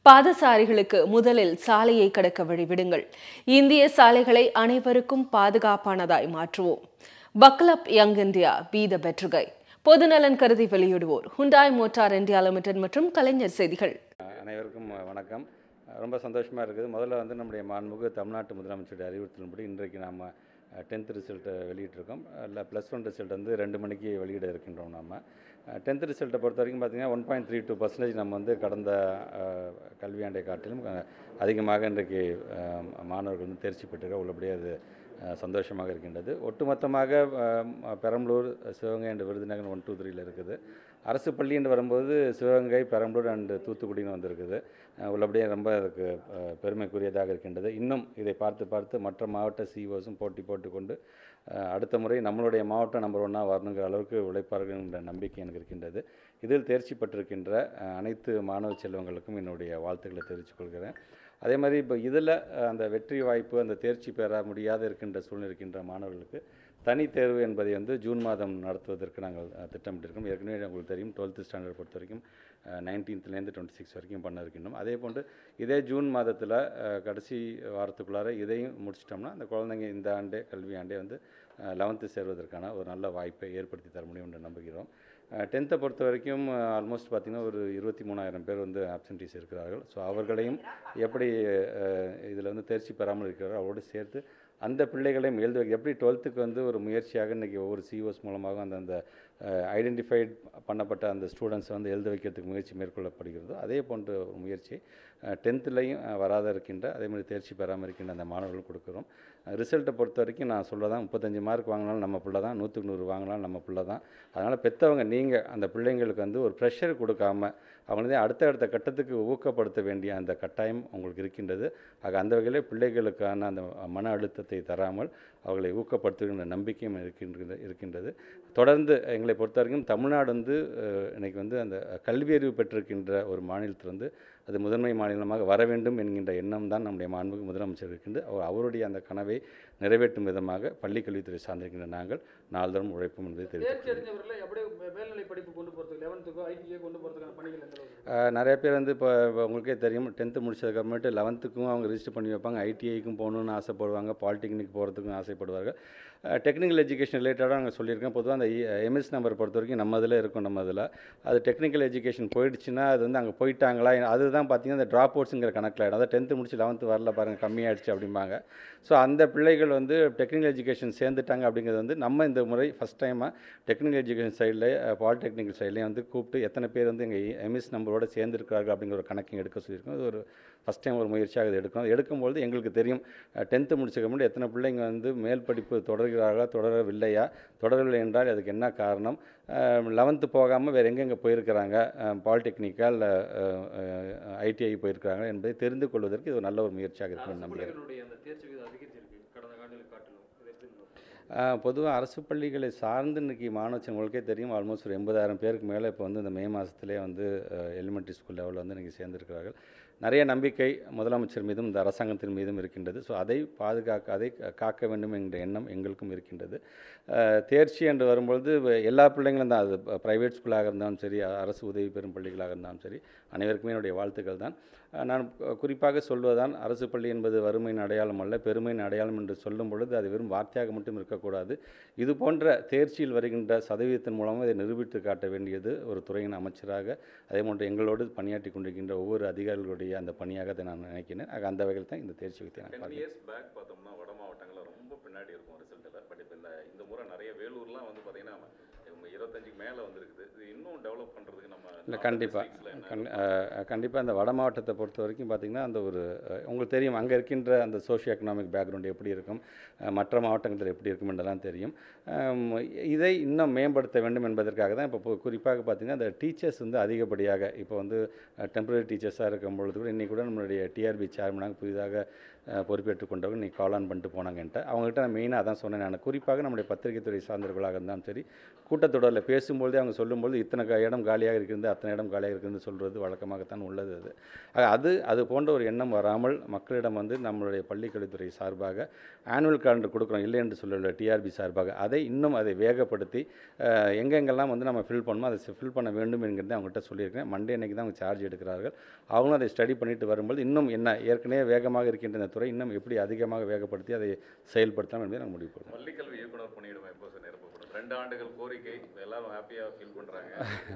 பாதசாரிகளுக்கு முதலில் சாலையை கடக்க வழிவிடுங்கள் இந்திய சாலைகளை அனைவருக்கும் பாதுகாப்பானதாய் மாற்றுவோம் buckle up young India be the பெட்ருகை பொதுநலன் கருதி வெளியிடுவோர் ஹுண்டாய் மோட்டார் இந்தியா லிமிடெட் மற்றும் கலைஞர் செய்திகள் அனைவருக்கும் வணக்கம் ரொம்ப சந்தோஷமாக இருக்குது முதல்ல வந்து நம்முடைய மாண்புமிகு தமிழ்நாட்டு முதலமைச்சருடைய அறிவுறுத்தலின்படி இன்றைக்கு நாம் டென்த் ரிசல்ட்டை வெளியிட்டிருக்கோம் இல்லை ப்ளஸ் ஒன் ரிசல்ட் வந்து ரெண்டு மணிக்கு வெளியிட இருக்கின்றோம் நம்ம டென்த் ரிசல்ட்டை பொறுத்த வரைக்கும் பார்த்திங்கன்னா one point three two percentage நம்ம வந்து கடந்த அஹ், கல்வியாண்டை காட்டிலும் அஹ், அதிகமாக இன்றைக்கு அஹ், மாணவர்கள் வந்து தேர்ச்சி பெற்றிருக்க உள்ளபடியே அது அஹ், சந்தோஷமாக இருக்கின்றது ஒட்டுமொத்தமாக அஹ், Perambalur Sivaganga and Virudhunagar one two த்ரீல இருக்குது அரசு பள்ளின்னு வரும்போது சிவகங்கை பெரம்பலூர் அண்டு தூத்துக்குடின்னு வந்திருக்குது அஹ், உள்ளபடியே ரொம்ப அதுக்கு அஹ், பெருமைக்குரியதாக இருக்கின்றது இன்னும் இதை பார்த்து பார்த்து மற்ற மாவட்ட சிஓஸும் போட்டி போட்டுக்கொண்டு அஹ், அடுத்த முறை நம்மளுடைய மாவட்டம் நம்பர் ஒன்னாக வரணுங்கிற அளவுக்கு உழைப்பார்கள் என்ற நம்பிக்கை எனக்கு இருக்கின்றது இதில் தேர்ச்சி பெற்றிருக்கின்ற அஹ், அனைத்து மாணவ செல்வங்களுக்கும் என்னுடைய வாழ்த்துக்களை தெரிவித்துக் கொள்கிறேன் அதே மாதிரி இப்போ இதில் அந்த வெற்றி வாய்ப்பு அந்த தேர்ச்சி பெற முடியாத இருக்கின்ற சூழ்நிலை இருக்கின்ற மாணவர்களுக்கு தனி தேர்வு என்பதை வந்து ஜூன் மாதம் நடத்துவதற்கு நாங்கள் அஹ், திட்டமிட்டிருக்கோம் ஏற்கனவே உங்களுக்கு தெரியும் டுவெல்த்து ஸ்டாண்டர்ட் பொறுத்த வரைக்கும் நைன்டீன்த்லேருந்து டுவெண்ட்டி சிக்ஸ் வரைக்கும் பண்ண இருக்கின்றோம் அதே போன்று இதே ஜூன் மாதத்தில் கடைசி வாரத்துக்குள்ளார இதையும் முடிச்சிட்டோம்னா அந்த குழந்தைங்க இந்த ஆண்டே கல்வி ஆண்டே வந்து லெவன்த்து சேர்வதற்கான ஒரு நல்ல வாய்ப்பை ஏற்படுத்தி தர முடியும் என்று நம்புகிறோம் டென்த்தை பொறுத்த வரைக்கும் ஆல்மோஸ்ட் பார்த்திங்கன்னா ஒரு இருபத்தி மூணாயிரம் பேர் வந்து ஆப்சன்டீஸ் இருக்கிறார்கள் ஸோ அவர்களையும் எப்படி இதில் வந்து தேர்ச்சி பெறாமல் இருக்கிறாரோ அவரோடு சேர்த்து அந்த பிள்ளைகளையும் எழுத வைக்க எப்படி டுவெல்த்துக்கு வந்து ஒரு முயற்சியாக இன்றைக்கி ஒவ்வொரு சிஓஸ் மூலமாக அந்த அந்த ஐடென்டிஃபைட் பண்ணப்பட்ட அந்த ஸ்டூடெண்ட்ஸை வந்து எழுத வைக்கிறதுக்கு முயற்சி மேற்கொள்ளப்படுகிறதோ அதே போன்ற ஒரு முயற்சி டென்த்துலேயும் வராத இருக்கின்ற அதே மாதிரி தேர்ச்சி பெறாமல் இருக்கின்ற அந்த மாணவர்கள் கொடுக்குறோம் ரிசல்ட்டை பொறுத்த வரைக்கும் நான் சொல்ல முப்பத்தஞ்சு மார்க் வாங்கினாலும் நம்ம பிள்ளை தான் நூற்றுக்கு நூறு வாங்கினாலும் நம்ம பிள்ளை தான் அதனால் பெற்றவங்க நீங்கள் அந்த பிள்ளைங்களுக்கு வந்து ஒரு ப்ரெஷர் கொடுக்காம அவங்களே அடுத்த அடுத்த கட்டத்துக்கு ஊக்கப்படுத்த வேண்டிய அந்த கட்டாயம் உங்களுக்கு இருக்கின்றது ஆக அந்த வகையில் பிள்ளைகளுக்கான அந்த மன அழுத்தத்தை தராமல் அவர்களை ஊக்கப்படுத்துகின்ற நம்பிக்கையும் இருக்கின்றது இருக்கின்றது தொடர்ந்து எங்களை பொறுத்த வரைக்கும் தமிழ்நாடு வந்து அஹ், இன்னைக்கு வந்து அந்த கல்வியறிவு பெற்றிருக்கின்ற ஒரு மாநிலத்தில் வந்து அது முதன்மை மாநிலமாக வர வேண்டும் என்கின்ற எண்ணம் தான் நம்முடைய மாண்புமிகு முதலமைச்சர் இருக்கின்றது அவர் அவருடைய அந்த கனவை நிறைவேற்றும் விதமாக பள்ளி கல்வித்துறை சார்ந்திருக்கின்ற நாங்கள் நாள்தோறும் உழைப்போம் என்பதை தெரிவித்துக் தேர்ச்சி அடைஞ்சவர்களை அப்படியே மே- மேல்நிலை படிப்பு கொண்டு போகிறதுக்கு லெவன்த்துக்கோ ஐடிஏ கொண்டு போகிறதுக்கான பணிகள் எந்த அளவுக்கு ஆஹ் நிறைய பேர் வந்து இப்போ இப்போ உங்களுக்கே தெரியும் டென்த்து முடிச்சதுக்கப்புறமேட்டு லெவன்த்துக்கும் அவங்க ரிஜிஸ்டர் பண்ணி வைப்பாங்க ஐடிஐக்கும் போகணுன்னு ஆசைப்படுவாங்க பாலிடெக்னிக் போகிறதுக்கும் ஆசைப்படுவார்கள் டெக்னிக்கல் எஜுகேஷன் ரிலேட்டடாக நாங்கள் சொல்லியிருக்கோம் பொதுவாக அந்த எம்எஸ் நம்பர் பொறுத்த வரைக்கும் நம்ம இதில் இருக்கும் நம்ம இதில் அது டெக்னிக்கல் எஜுகேஷன் போயிடுச்சுன்னா அது வந்து அங்கே போயிட்டாங்களா அதுதான் பார்த்தீங்கன்னா அந்த ட்ராப் அவுட்ஸுங்கிற கணக்கில் ஆகிடும் அதாவது டென்த்து முடிச்சு லெவன்த்து வரல பாருங்கள் கம்மியாயிடுச்சு அப்படிம்பாங்க ஸோ அந்த பிள்ளைகள் வந்து டெக்னிக்கல் எஜுகேஷன் சேர்ந்துட்டாங்க அப்படிங்கிறது வந்து நம்ம இந்த முறை ஃபஸ்ட் டைமாக டெக்னிக்கல் எஜுகேஷன் சைடில் பாலிடெக்னிக்கல் சைட்லேயும் வந்து கூப்பிட்டு எத்தனை பேர் வந்து எங்கள் எம்எஸ் நம்பரோட சேர்ந்துருக்கிறார்கள் அப்படிங்கிற ஒரு கணக்கையும் எடுக்க சொல்லியிருக்கோம் இது ஒரு ஃபஸ்ட் டைம் ஒரு முயற்சியாக இது எடுக்கணும் எடுக்கும்பொழுது எங்களுக்கு தெரியும் டென்த்து முடிச்சதுக்கு முன்னாடி எத்தனை பிள்ளைங்க வந்து மேல் படிப்பு தொடர்கிறார்களா தொடரவில்லையா தொடரவில்லை என்றால் அதுக்கு என்ன காரணம் லெவன்த்து போகாமல் வேறு எங்கெங்கே போயிருக்கிறாங்க பாலிடெக்னிக்கா இல்லை ஐடிஐ போயிருக்கிறாங்க என்பதை தெரிந்து கொள்வதற்கு இது ஒரு நல்ல ஒரு முயற்சியாக இருக்கும்னு நம்புகிறேன் பள்ளிகளுடைய அந்த தேர்ச்சி விகிதம் அதிகரிச்சிருக்கு கடந்த ஆண்டுகளை காட்டிலும் இது எப்படி இருந்தது? பொதுவாக அரசு பள்ளிகளை சார்ந்து இன்றைக்கி மாணவர்கள் உங்களுக்கே தெரியும் ஆல்மோஸ்ட் ஒரு எண்பதாயிரம் பேருக்கு மேலே இப்போ வந்து இந்த மே மாதத்துலேயே வந்து எலிமெண்ட்ரி ஸ்கூல் லெவலில் வந்து இன்றைக்கி சேர்ந்திருக்கிறார்கள் நிறைய நம்பிக்கை முதலமைச்சர் மீதும் இந்த அரசாங்கத்தின் மீதும் இருக்கின்றது ஸோ அதை பாதுகாக்க அதை காக்க வேண்டும் என்ற எண்ணம் எங்களுக்கும் இருக்கின்றது அஹ், தேர்ச்சி என்று வரும்பொழுது வ- எல்லா பிள்ளைங்களும் தான் அது ப்ரைவேட் ஸ்கூலாக இருந்தாலும் சரி அரசு உதவி பெறும் பள்ளிகளாக இருந்தாலும் சரி அனைவருக்குமே என்னுடைய வாழ்த்துக்கள் தான் அஹ், நான் கு- குறிப்பாக சொல்வதுதான் அரசு பள்ளி என்பது வறுமையின் அடையாளம் அல்ல பெருமையின் அடையாளம் என்று சொல்லும் பொழுது அது வெறும் வார்த்தையாக மட்டும் இருக்கக்கூடாது இது போன்ற தேர்ச்சியில் வருகின்ற சதவீதத்தின் மூலமாக இதை நிரூபித்து காட்ட வேண்டியது ஒரு துறையின் அமைச்சராக அதே போன்று எங்களோடு பணியாற்றி கொண்டிருக்கின்ற ஒவ்வொரு அதிகாரிகளுடைய அந்த பணியாக அதை நான் நினைக்கிறேன் ஆக அந்த வகையில் தான் இந்த தேர்ச்சி வித்தை நான் டென் பார்க்கிறேன் இயர்ஸ் பேக் பார்த்தோம்னா வட மாவட்டங்களில் ரொம்ப பின்னாடி இருக்கும் ரிசல்ட்டில் பட் இப்போ இந்த இந்த முறை நிறைய வேலூர்லாம் வந்து பார்த்தீங்கன்னா இவங்க இருபத்தஞ்சுக்கு மேலே வந்திருக்குது இது இன்னும் டெவலப் பண்ணுறதுக்கு நம்ம இல்லை கண்டிப்பாக கண் கண்டிப்பாக அந்த வட மாவட்டத்தை பொறுத்த வரைக்கும் பார்த்திங்கன்னா அந்த ஒரு அஹ், உங்களுக்கு தெரியும் அங்கே இருக்கின்ற அந்த சோஷியோ எக்கனாமிக் பேக்ரவுண்ட் எப்படி இருக்கும் அஹ், மற்ற மாவட்டங்களில் எப்படி இருக்கும் என்றெல்லாம் தெரியும் அம், இதை இன்னும் மேம்படுத்த வேண்டும் என்பதற்காக தான் இப்போ பொ- குறிப்பாக பார்த்திங்கன்னா அந்த டீச்சர்ஸ் வந்து அதிகப்படியாக இப்போ வந்து டெம்பரரி டீச்சர்ஸாக இருக்கும் பொழுது கூட இன்றைக்கி கூட நம்மளுடைய டிஆர்பி சேர்மனாக புதிதாக அஹ், பொறுப்பேற்றுக் கொண்டவங்க இன்றைக்கி கால் ஆன் பண்ணிட்டு போனாங்கன்ட்டு அவங்ககிட்ட நான் மெயினாக அதான் சொன்னேன் நான் குறிப்பாக நம்முடைய பத்திரிகை துறை சார்ந்தவர்களாக இருந்தாலும் சரி கூட்டத்தொடர் கூட்டத்தொடரில் பேசும்பொழுதே அவங்க சொல்லும்பொழுது இத்தனை க- இடம் காலியாக இருக்கிறது அத்தனை இடம் காலியாக இருக்குதுன்னு சொல்கிறது வழக்கமாகத்தான் உள்ளது அது ஆக அது அது போன்ற ஒரு எண்ணம் வராமல் மக்களிடம் வந்து நம்மளுடைய பள்ளிக்கல்வித்துறை சார்பாக ஆனுவல் காலண்டர் கொடுக்குறோம் இல்லை என்று சொல்லல டிஆர்பி சார்பாக அதை இன்னும் அதை வேகப்படுத்தி அஹ், எங்கெங்கெல்லாம் வந்து நம்ம ஃபில் பண்ணணுமோ அதை ஃபில் பண்ண வேண்டும் என்கிறதை அவங்ககிட்ட சொல்லியிருக்கேன் மண்டே அன்னைக்கு தான் அவங்க சார்ஜ் எடுக்கிறார்கள் அவங்களும் அதை ஸ்டடி பண்ணிட்டு வரும்போது இன்னும் என்ன ஏற்கனவே வேகமாக இருக்கின்ற இந்த துறை இன்னும் எப்படி அதிகமாக வேகப்படுத்தி அதை செயல்படுத்தலாம் என்பதை நாங்கள் முடிவு பண்ணுவோம் பள்ளிக்கல்வி இயக்குனர் பணியிடம் எப்போ சார் நிரப்பப்படும் ரெண்டு ஆண்டுகள் கோரிக்கை எல்லாரும் ஹாப்பியாக ஃபீல் பண்ணுறாங்க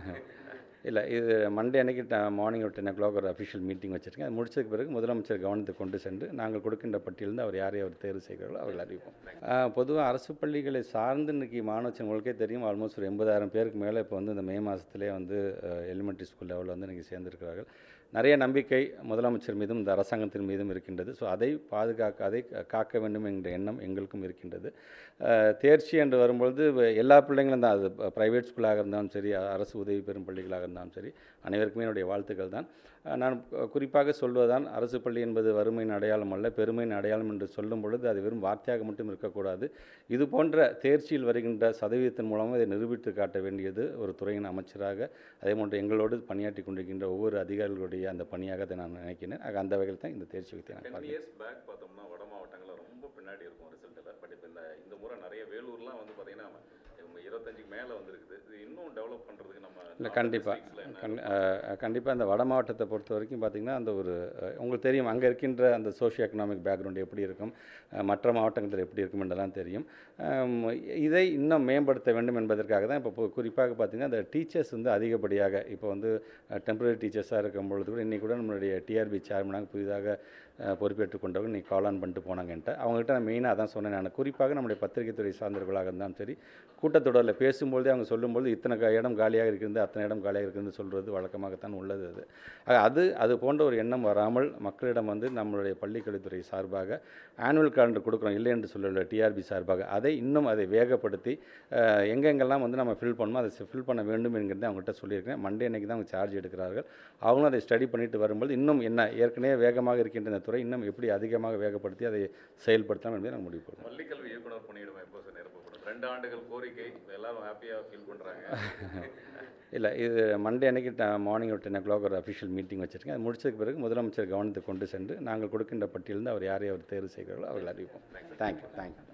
இல்லை இது மண்டே அன்னைக்கு மார்னிங் ஒரு டென் ஓ கிளாக் ஒரு அஃபிஷியல் மீட்டிங் வச்சுருக்கேன் அது முடிச்சதுக்கு பிறகு முதலமைச்சர் கவனத்துக்கு கொண்டு சென்று நாங்கள் கொடுக்கின்ற பட்டியலிருந்து அவர் யாரை அவர் தேர்வு செய்கிறார்களோ அவர்கள் அறிவிப்போம் பொதுவாக அரசு பள்ளிகளை சார்ந்து இன்னைக்கு மாணவர்கள் உங்களுக்கே தெரியும் ஆல்மோஸ்ட் ஒரு எண்பதாயிரம் பேருக்கு மேலே இப்போ வந்து இந்த மே மாதத்துலேயே வந்து எலிமெண்ட்ரி ஸ்கூல் லெவலில் வந்து இன்றைக்கி சேர்ந்திருக்கிறார்கள் நிறைய நம்பிக்கை முதலமைச்சர் மீதும் இந்த அரசாங்கத்தின் மீதும் இருக்கின்றது ஸோ அதை பாதுகாக்க அதை காக்க வேண்டும் என்ற எண்ணம் எங்களுக்கும் இருக்கின்றது அஹ், தேர்ச்சி என்று வரும்பொழுது வ- எல்லா பிள்ளைங்களும் தான் அது ப்ரைவேட் ஸ்கூலாக இருந்தாலும் சரி அ- அரசு உதவி பெறும் பள்ளிகளாக இருந்தாலும் சரி அனைவருக்குமே என்னுடைய வாழ்த்துக்கள் தான் அஹ், நான் கு- குறிப்பாக சொல்வதுதான் அரசு பள்ளி என்பது வறுமையின் அடையாளம் அல்ல பெருமையின் அடையாளம் என்று சொல்லும் பொழுது அது வெறும் வார்த்தையாக மட்டும் இருக்கக்கூடாது இது போன்ற தேர்ச்சியில் வருகின்ற சதவீதத்தின் மூலமாக இதை நிரூபித்து காட்ட வேண்டியது ஒரு துறையின் அமைச்சராக அதே போன்று எங்களோடு பணியாற்றி கொண்டிருக்கின்ற ஒவ்வொரு அதிகாரிகளுடைய அந்த பணியாக அதை நான் நினைக்கிறேன் ஆக அந்த வகையில் தான் இந்த தேர்ச்சி வித்தை நான் டென் பார்க்கிறேன் இயர்ஸ் பேக் பார்த்தோம்னா வட மாவட்டங்களில் ரொம்ப பின்னாடி இருக்கும் ரிசல்ட்டில் பட் இப்போ இந்த இந்த முறை நிறைய வேலூர்லாம் வந்து பார்த்தீங்கன்னா இவங்க இருபத்தஞ்சுக்கு மேலே வந்திருக்குது இது இன்னும் டெவலப் பண்ணுறதுக்கு நம்ம இல்லை northern கண்டிப்பாக districtsல என்ன கண் கண்டிப்பாக அந்த வட மாவட்டத்தை பொறுத்த வரைக்கும் பார்த்திங்கன்னா அந்த ஒரு அஹ், உங்களுக்கு தெரியும் அங்கே இருக்கின்ற அந்த சோஷியோ எக்கனாமிக் பேக்ரவுண்ட் எப்படி இருக்கும் அஹ், மற்ற மாவட்டங்களில் எப்படி இருக்கும் என்றெல்லாம் தெரியும் ஆம், இதை இன்னும் மேம்படுத்த வேண்டும் என்பதற்காக தான் இப்போ குறிப்பாக பார்த்திங்கன்னா அந்த டீச்சர்ஸ் வந்து அதிகப்படியாக இப்போ வந்து டெம்பரரி டீச்சர்ஸாக இருக்கும் பொழுது கூட இன்றைக்கி கூட நம்மளுடைய டிஆர்பி சேர்மனாக புதிதாக அஹ், பொறுப்பேற்றுக் கொண்டவங்க நீ கால் ஆன் பண்ணிட்டு போனாங்கன்ட்டு அவங்ககிட்ட நான் மெயினாக அதான் சொன்னேன் நான் குறிப்பாக நம்முடைய பத்திரிகை துறை சார்ந்தவர்களாக இருந்தாலும் சரி கூட்டத்தொடரில் பேசும்பொழுதே அவங்க சொல்லும்பொழுது இத்தனை க- இடம் காலியாக இருக்கிறது அத்தனை இடம் காலியாக இருக்குதுன்னு சொல்கிறது வழக்கமாகத்தான் உள்ளது அது ஆக அது அது போன்ற ஒரு எண்ணம் வராமல் மக்களிடம் வந்து நம்மளுடைய பள்ளிக்கல்வித்துறை சார்பாக ஆனுவல் காலண்டர் கொடுக்குறோம் இல்லை என்று சொல்லல டிஆர்பி சார்பாக அதை இன்னும் அதை வேகப்படுத்தி அஹ், எங்கெங்கெல்லாம் வந்து நம்ம ஃபில் பண்ணணுமோ அதை ஃபில் பண்ண வேண்டும் என்கிறதை அவங்ககிட்ட சொல்லியிருக்கேன் மண்டே அன்னைக்கு தான் அவங்க சார்ஜ் எடுக்கிறார்கள் அவங்களும் அதை ஸ்டடி பண்ணிட்டு வரும்போது இன்னும் என்ன ஏற்கனவே வேகமாக இருக்கின்ற இந்த துறை இன்னும் எப்படி அதிகமாக வேகப்படுத்தி அதை செயல்படுத்தலாம் என்பதை நாங்கள் முடிவு பண்ணுவோம் பள்ளிக்கல்வி இயக்குனர் பணியிடம் எப்போ சார் நிரப்பப்படும் ரெண்டு ஆண்டுகள் கோரிக்கை எல்லாரும் ஹாப்பியாக ஃபீல் பண்ணுறாங்க இல்லை இது மண்டே அன்னைக்கு மார்னிங் ஒரு டென் ஓ கிளாக் ஒரு அஃபிஷியல் மீட்டிங் வச்சுருக்கேன் அது முடிச்சதுக்கு பிறகு முதலமைச்சர் கவனத்துக்கு கொண்டு சென்று நாங்கள் கொடுக்கின்ற பட்டியலிருந்து அவர் யாரை அவர் தேர்வு செய்கிறார்களோ அவர்கள் அறிவிப்போம் தேங்க்யூ தேங்க்யூ